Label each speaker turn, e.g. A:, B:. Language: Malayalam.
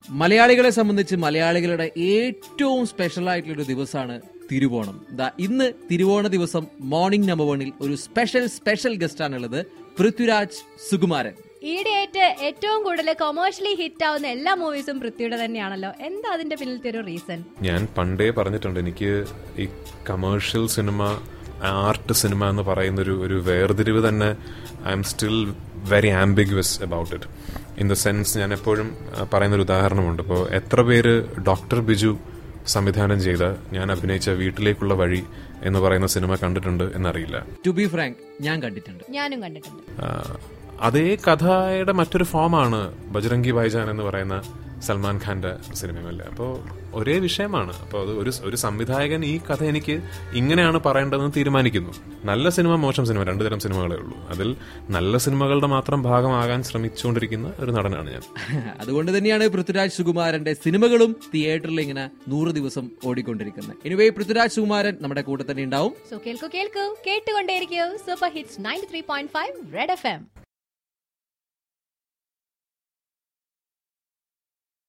A: മലയാളികളെ സംബന്ധിച്ച് മലയാളികളുടെ ഏറ്റവും സ്പെഷ്യൽ ആയിട്ടുള്ള ഒരു ദിവസമാണ് തിരുവോണം ദാ ഇന്ന് തിരുവോണ ദിവസം മോർണിംഗ് നമ്പർ വണിൽ ഒരു സ്പെഷ്യൽ സ്പെഷ്യൽ ഗസ്റ്റ് ആണുള്ളത് പൃഥ്വിരാജ് സുകുമാരൻ
B: ഈയിടെയായിട്ട് ഏറ്റവും കൂടുതൽ കൊമേഴ്ഷ്യലി ഹിറ്റ് ആവുന്ന എല്ലാ മൂവീസും പൃഥ്വിയുടെ തന്നെയാണല്ലോ എന്താ അതിന്റെ പിന്നിലത്തെ ഒരു റീസൺ
C: ഞാൻ പണ്ടേ പറഞ്ഞിട്ടുണ്ട് എനിക്ക് ഈ കമേഴ്ഷ്യൽ സിനിമ ആർട്ട് സിനിമ എന്ന് പറയുന്ന ഒരു ഒരു വേർതിരിവ് തന്നെ I'm still very ambiguous about it in the sense ഞാൻ എപ്പോഴും ആ, പറയുന്നൊരു ഉദാഹരണമുണ്ട് ഇപ്പോൾ എത്ര പേര് ഡോക്ടർ ബിജു സംവിധാനം ചെയ്ത ഞാൻ അഭിനയിച്ച വീട്ടിലേക്കുള്ള വഴി എന്ന് പറയുന്ന സിനിമ കണ്ടിട്ടുണ്ട് എന്നറിയില്ല
A: ടു ബി ഫ്രാങ്ക് ഞാൻ കണ്ടിട്ടുണ്ട്
B: ഞാനും കണ്ടിട്ടുണ്ട്
C: ആ, അതേ കഥയുടെ മറ്റൊരു ഫോമാണ് ബജ്രംഗി ഭായ്ജാൻ എന്ന് പറയുന്ന സൽമാൻ ഖാന്റെ സിനിമയല്ലേ അപ്പോൾ ഒരേ വിഷയമാണ് അപ്പോൾ അത് ഒരു ഒരു സംവിധായകൻ ഈ കഥ എനിക്ക് ഇങ്ങനെയാണ് പറയേണ്ടതെന്ന് തീരുമാനിക്കുന്നു നല്ല സിനിമ മോശം സിനിമ രണ്ടു തരം സിനിമകളേ ഉള്ളൂ അതിൽ നല്ല സിനിമകളുടെ മാത്രം ഭാഗമാകാൻ ശ്രമിച്ചുകൊണ്ടിരിക്കുന്ന ഒരു നടനാണ് ഞാൻ
A: അതുകൊണ്ട് തന്നെയാണ് പൃഥ്വിരാജ് സുകുമാരന്റെ സിനിമകളും തിയേറ്ററിൽ ഇങ്ങനെ നൂറ് ദിവസം ഓടിക്കൊണ്ടിരിക്കുന്നത് എനിവേ പൃഥ്വിരാജ് സുകുമാരൻ നമ്മുടെ കൂടെ തന്നെ ഉണ്ടാവും
B: സോ കേൾക്കൂ കേൾക്കൂ കേട്ടുകൊണ്ടേയിരിക്കൂ super hits ninety three point five Red F M